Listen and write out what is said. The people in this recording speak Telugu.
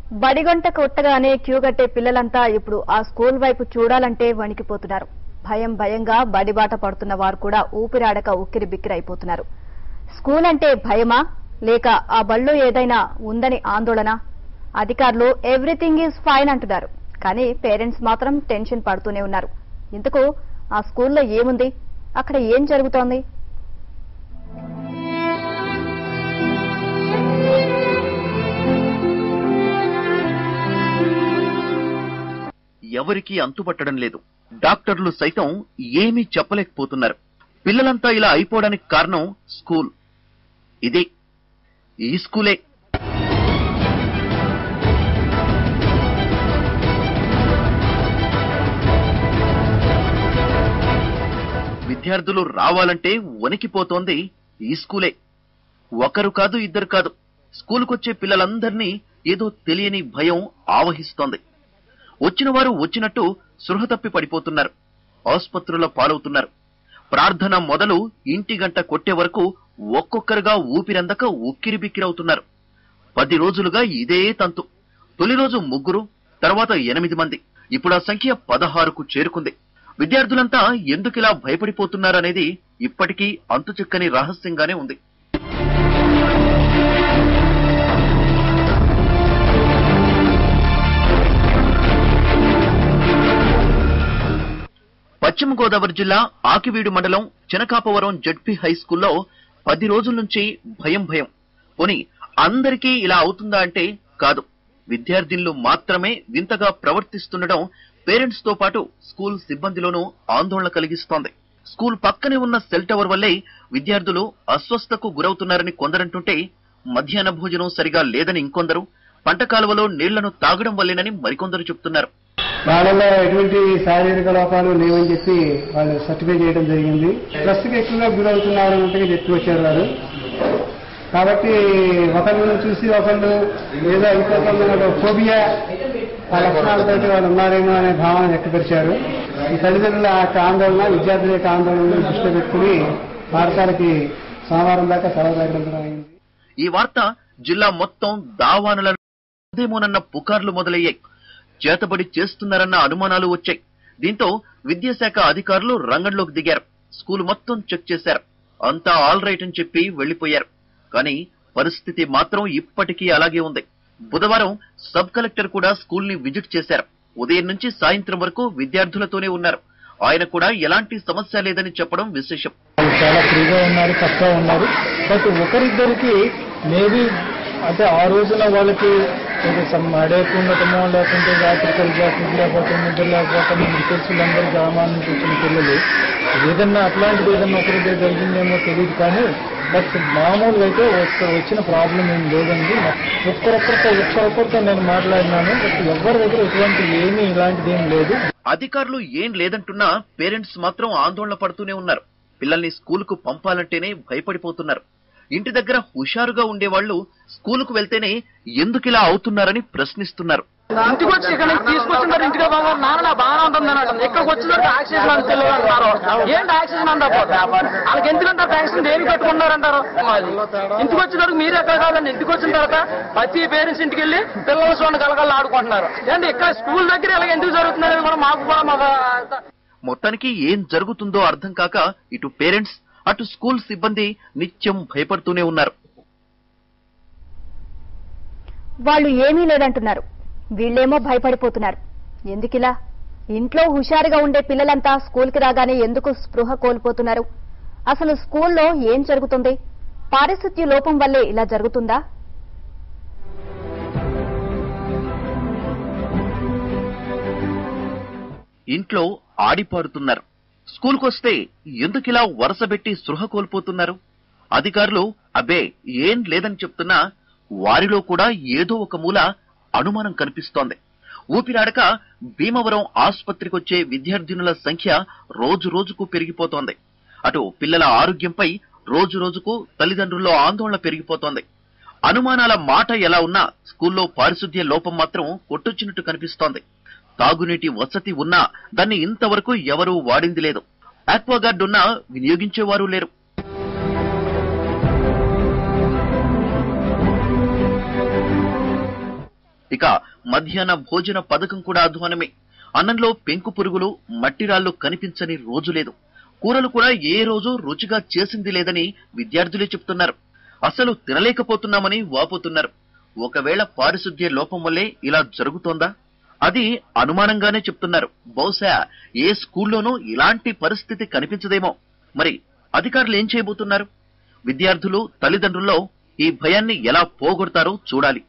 బడిగంట కొట్టగానే క్యూ కట్టే పిల్లలంతా ఇప్పుడు ఆ స్కూల్ వైపు చూడాలంటే వణికిపోతున్నారు భయం భయంగా బడిబాట పడుతున్న వారు కూడా ఊపిరాడక ఉక్కిరి బిక్కిరైపోతున్నారు స్కూల్ అంటే భయమా లేక ఆ బళ్ళు ఏదైనా ఉందని ఆందోళన అధికారులు ఎవ్రీథింగ్ ఈజ్ ఫైన్ అంటున్నారు కానీ పేరెంట్స్ మాత్రం టెన్షన్ పడుతూనే ఉన్నారు ఇంతకు ఆ స్కూల్లో ఏముంది అక్కడ ఏం జరుగుతోంది ఎవరికీ అంతుపట్టడం లేదు డాక్టర్లు సైతం ఏమీ చెప్పలేకపోతున్నారు పిల్లలంతా ఇలా అయిపోవడానికి కారణం స్కూల్ ఇదే ఈ స్కూలే విద్యార్థులు రావాలంటే వణికిపోతోంది ఈ స్కూలే ఒకరు కాదు ఇద్దరు కాదు స్కూలుకొచ్చే పిల్లలందరినీ ఏదో తెలియని భయం ఆవహిస్తోంది వచ్చిన వారు వచ్చినట్టు సృహ తప్పి పడిపోతున్నారు ఆసుపత్రుల పాలవుతున్నారు ప్రార్థన మొదలు ఇంటి గంట కొట్టే వరకు ఒక్కొక్కరుగా ఊపిరందక ఉక్కిరి బిక్కిరవుతున్నారు పది రోజులుగా ఇదే తంతు తొలి రోజు ముగ్గురు తర్వాత ఎనిమిది మంది ఇప్పుడు ఆ సంఖ్య పదహారుకు చేరుకుంది విద్యార్థులంతా ఎందుకిలా భయపడిపోతున్నారనేది ఇప్పటికీ అంతుచిక్కని రహస్యంగానే ఉంది పశ్చిమ గోదావరి జిల్లా ఆకివీడు మండలం చినకాపవరం జడ్పీ హై స్కూల్లో పది రోజుల నుంచి భయం భయం పోని అందరికీ ఇలా అవుతుందా అంటే కాదు విద్యార్థినులు మాత్రమే వింతగా ప్రవర్తిస్తుండడం పేరెంట్స్ తో పాటు స్కూల్ సిబ్బందిలోనూ ఆందోళన కలిగిస్తోంది స్కూల్ పక్కనే ఉన్న సెల్ టవర్ వల్లే విద్యార్థులు అస్వస్థకు గురవుతున్నారని కొందరంటుంటే మధ్యాహ్న భోజనం సరిగా లేదని ఇంకొందరు పంట కాలువలో నీళ్లను తాగడం వల్లేనని మరికొందరు చెప్తున్నారు వాళ్ళలో ఎటువంటి శారీరక లోపాలు లేవని చెప్పి వాళ్ళు సర్టిఫై చేయడం జరిగింది స్ట్రెస్కి ఎక్కువగా గురవుతున్నారు అన్నట్టుగా చెప్పి వచ్చారు వారు కాబట్టి ఒకరిని చూసి ఒకళ్ళు ఏదో అయిపోతున్న ఫోబియా ఆ లక్షణాలతో వాళ్ళు ఉన్నారేమో అనే భావన వ్యక్తపరిచారు ఈ తల్లిదండ్రుల యొక్క ఆందోళన విద్యార్థుల యొక్క ఆందోళనను దృష్టిలో పెట్టుకుని పాఠశాలకి సోమవారం దాకా సెలవు ప్రకటించడం అయింది ఈ వార్త జిల్లా మొత్తం దావానలదేమోనన్న పుకార్లు మొదలయ్యాయి చేతబడి చేస్తున్నారన్న అనుమానాలు వచ్చాయి దీంతో విద్యాశాఖ అధికారులు రంగంలోకి దిగారు స్కూల్ మొత్తం చెక్ చేశారు అంతా ఆల్ రైట్ అని చెప్పి వెళ్లిపోయారు కానీ పరిస్థితి మాత్రం ఇప్పటికీ అలాగే ఉంది బుధవారం సబ్ కలెక్టర్ కూడా స్కూల్ ని విజిట్ చేశారు ఉదయం నుంచి సాయంత్రం వరకు విద్యార్థులతోనే ఉన్నారు ఆయన కూడా ఎలాంటి సమస్య లేదని చెప్పడం విశేషం వాళ్ళు చాలా ఫ్రీగా ఉన్నారు చక్కగా ఉన్నారు బట్ ఒకరిద్దరికి మేబీ అంటే ఆ రోజున వాళ్ళకి కొంచెం హెడేక్ ఉండటమో లేకుంటే రాత్రికల్ జాకెట్ లేకపోతే నిద్ర లేకపోతే మనకి తెలిసి అందరూ గ్రామాల నుంచి వచ్చిన పిల్లలు ఏదన్నా అట్లాంటిది ఏదన్నా ఒకరిద్దరు జరిగిందేమో తెలియదు కానీ బట్ మామూలుగా అయితే ఒక్క- వచ్చిన ప్రాబ్లం ఏం లేదండి ఒక్కరొక్కరితో ఒక్కరొక్కరితో నేను మాట్లాడినాను బట్ ఎవరి దగ్గర ఎటువంటి ఏమీ ఇలాంటిది ఏం లేదు అధికారులు ఏం లేదంటున్నా పేరెంట్స్ మాత్రం ఆందోళన పడుతూనే ఉన్నారు పిల్లల్ని స్కూలుకు పంపాలంటేనే భయపడిపోతున్నారు ఇంటి దగ్గర హుషారుగా ఉండేవాళ్లు స్కూలుకు వెళ్తేనే ఎందుకిలా అవుతున్నారని ప్రశ్నిస్తున్నారు ఇంటికి వచ్చి ఇక్కడ నుంచి తీసుకొచ్చిన తర్వాత ఇంటికి బాగా నాన్న నా బాగా ఉంటుంది అని అంటుంది ఇక్కడికి వచ్చిన తర్వాత ఆక్సిజన్ అని తెలియదు అంటారు ఏంటి ఆక్సిజన్ అందా వాళ్ళకి ఎందుకంటే వ్యాక్సిన్ దేనికి పెట్టుకున్నారంటారు మాది ఇంటికి వచ్చిన తర్వాత మీరు ఎక్కడ కాదండి ఇంటికి వచ్చిన తర్వాత ప్రతి పేరెంట్స్ ఇంటికి వెళ్ళి పిల్లల చూడండి కలగల ఆడుకుంటున్నారు ఏంటి ఇక్కడ స్కూల్ దగ్గర ఇలా ఎందుకు జరుగుతుందని కూడా మాకు కూడా మాకు మొత్తానికి ఏం జరుగుతుందో అర్థం కాక ఇటు పేరెంట్స్ అటు స్కూల్ సిబ్బంది నిత్యం భయపడుతూనే ఉన్నారు వాళ్ళు ఏమీ లేదంటున్నారు వీళ్ళేమో భయపడిపోతున్నారు ఎందుకిలా ఇంట్లో హుషారుగా ఉండే పిల్లలంతా స్కూల్కి రాగానే ఎందుకు స్పృహ కోల్పోతున్నారు అసలు స్కూల్లో ఏం జరుగుతుంది పారిశుద్ధ్య లోపం వల్లే ఇలా జరుగుతుందా ఇంట్లో ఆడిపాడుతున్నారు స్కూల్కొస్తే ఎందుకిలా వరుసబెట్టి సృహ కోల్పోతున్నారు అధికారులు అబ్బే ఏం లేదని చెప్తున్నా వారిలో కూడా ఏదో ఒక మూల అనుమానం కనిపిస్తోంది ఊపిరాడక భీమవరం ఆసుపత్రికొచ్చే విద్యార్థినుల సంఖ్య రోజు రోజుకు పెరిగిపోతోంది అటు పిల్లల ఆరోగ్యంపై రోజు రోజుకు తల్లిదండ్రుల్లో ఆందోళన పెరిగిపోతోంది అనుమానాల మాట ఎలా ఉన్నా స్కూల్లో పారిశుద్ధ్య లోపం మాత్రం కొట్టొచ్చినట్టు కనిపిస్తోంది తాగునీటి వసతి ఉన్నా దాన్ని ఇంతవరకు ఎవరూ వాడింది లేదు ఆక్వాగార్డ్ ఉన్నా వినియోగించేవారు లేరు ఇక మధ్యాహ్న భోజన పథకం కూడా అధ్వానమే అన్నంలో పెంకు పురుగులు మట్టిరాళ్లు కనిపించని రోజు లేదు కూరలు కూడా ఏ రోజు రుచిగా చేసింది లేదని విద్యార్థులే చెప్తున్నారు అసలు తినలేకపోతున్నామని వాపోతున్నారు ఒకవేళ పారిశుద్ధ్య లోపం వల్లే ఇలా జరుగుతోందా అది అనుమానంగానే చెప్తున్నారు బహుశా ఏ స్కూల్లోనూ ఇలాంటి పరిస్థితి కనిపించదేమో మరి అధికారులు ఏం చేయబోతున్నారు విద్యార్థులు తల్లిదండ్రుల్లో ఈ భయాన్ని ఎలా పోగొడతారో చూడాలి